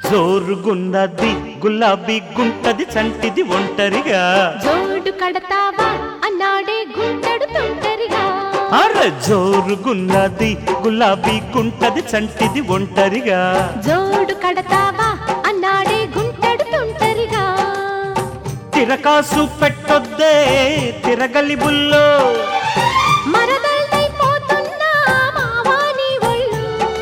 జోరుగున్నది గులాబీ గుంటది చంటిది ఒంటరిగా జోడు కడతావా అన్నాడే గుంటడు తొంటరిగా అర జోరుగున్నది గులాబీ గుంటది చంటిది ఒంటరిగా జోడు కడతావా అన్నాడే గుంటడు తొంటరిగా తిరకాసు పెట్టొద్దే తిరగలి బుల్లో మరదల్దైపోతున్నా మావాని ఒళ్ళు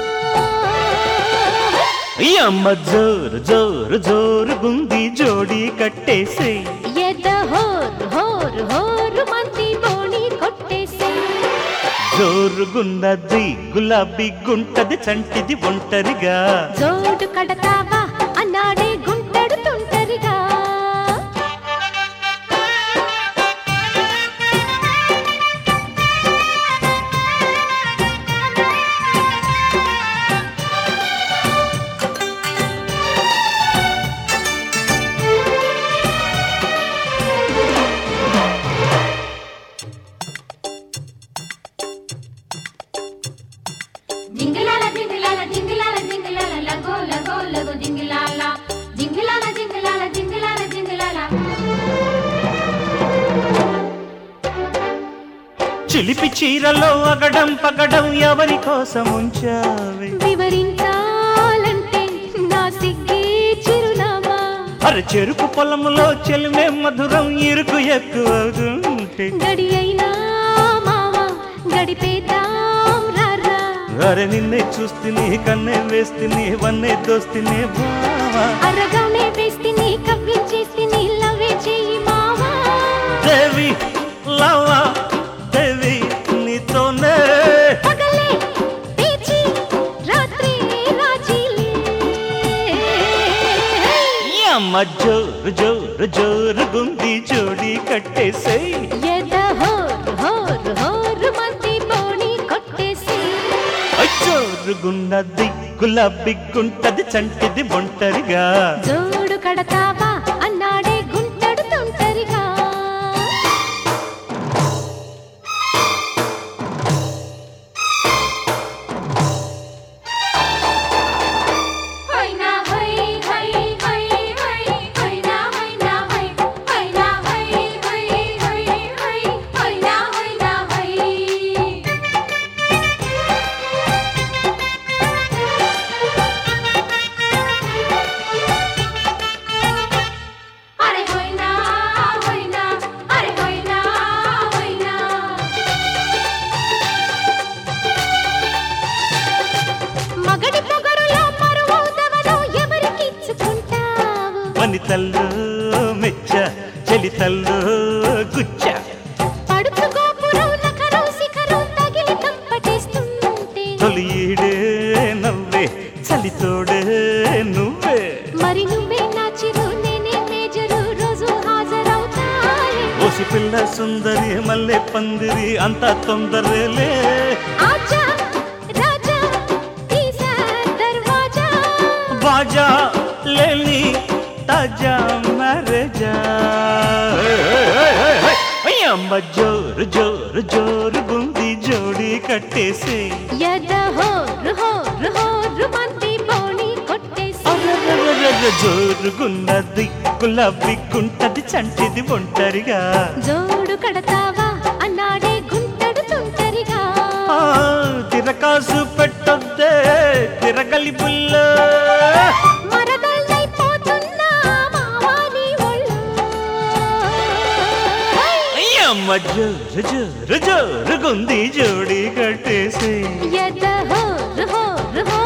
ఈ అమ్మ జోరు జోరు జోరుగుంది జోడి కట్టేసి ఎద హోరు హోరు హోరు మంది బోణి కొట్టేసి జోరుగున్నది గులాబీ గుంటది చంటిది ఒంటరిగా జోడు కడతావా అన్నాడే గుంటడు తొంటరిగా జింగిలాల జింగిలాల జింగిలాల జింగిలాల లగో లగో లగో జింగిలాల జింగిలాల జింగిలాల జింగిలాల జింగిలాల చిలిపి చీరలో అగడం పగడం ఎవరి కోసం ఉంచావి వివరించాలంటే నా సిగ్గే చిరునామా అర చెరుకు పొలములో చెలిమే మధురం ఇరుకు ఎక్కువవుతుంటే గడి అయినా మావా గడిపేద్దాం రారా అరే నిన్నే చూస్తుని కన్నే వేస్తుని వన్నే దోస్తుని బావా అరగానే వేస్తిని కవ్వించేస్తిని లవే చెయ్యి మావా దేవి లవా దేవి నీతోనే పగలే పేచి రాత్రి రాజీలే ఈ అమ్మ జోరు జోరు జోరు గుంది జోడి కట్టేసే ఎద హోరు హోరు హోరు మంది బోణి కొట్టేసి జోరుగున్నది గులాబీ గుంటది చంటిది ఒంటరిగా జోడు కడతావా అన్నాడే గుంటడు తొంటరిగా హైనా హై హై హై హై హైనా హైనా హై హైనా హై హై హై హై హైనా హైనా హై అరే హైనా హైనా అరే హైనా హైనా మగడి పొగరులో మరువవుదవను ఎవరికిచ్చుకుంటావు వనితల్లో మెచ్చ చలితల్లో గుచ్చ పడుచు గోపురం నఖరం శిఖరం తగిలి తంపటేస్తుంటే తొలి ఈడే నవ్వే చలితోడే నువ్వే మరి నువ్వే నా చిరు నేనే మేజరు రోజు హాజరవుతాయి ఓసి పిల్ల సుందరి మల్లె పందిరి అంత తొందరలే ఆజా రాజా తీసా దర్వాజా బాజా లేని తాజా మరజా అమ్మ జోరు జోరు జోరు గుంది జోడి కట్టేసి ఎద హోరు హోరు హోరు మంది బోణి కొట్టేసి అరరరరర జోరుగున్నది గులాబీ గుంటది చంటిది ఒంటరిగా జోడు కడతావా అన్నాడే గుంటడు తుంటరిగా ఆ, తిరకాసు పెట్టొద్దే తిరగలి బుల్ల మరదల్లైపోతున్నా మావాని ఒళ్ళు అమ్మ జోరు జోరు జోరుగుంది జోడి కట్టేసి ఎద హోరు హోరు హోరు